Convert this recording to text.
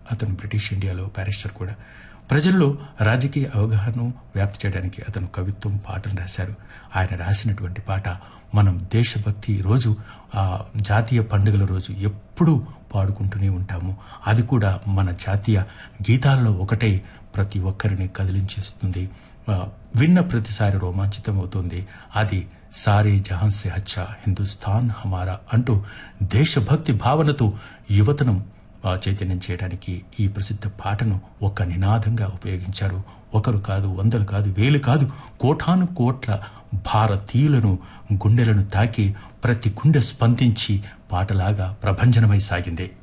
అతను బ్రిటిష్ ఇండియాలో బ్యారిస్టర్ కూడా ప్రజల్లో రాజకీయ అవగాహనను వ్యాప్తి చేయడానికి అతను కవిత్వం పాటలు రాశారు ఆయన రాసినటువంటి పాట మనం దేశభక్తి రోజు ఆ జాతీయ పండుగల రోజు ఎప్పుడూ పాడుకుంటూనే ఉంటాము అది కూడా మన జాతీయ గీతాల్లో ఒకటై ప్రతి ఒక్కరిని కదిలించేస్తుంది ఆ, విన్న ప్రతిసారి రోమాంచితం అవుతుంది అది సారే జహాన్ సే అచ్చా హిందుస్థాన్ హమారా అంటూ దేశభక్తి భావనతో యువతను ఆ, చైతన్యం చేయడానికి ఈ ప్రసిద్ధ పాటను ఒక నినాదంగా ఉపయోగించారు ఒకరు కాదు వందలు కాదు వేలు కాదు కోటాను కోట్ల భారతీయులను గుండెలను తాకి ప్రతి గుండె స్పందించి పాటలాగా ప్రభంజనమై సాగింది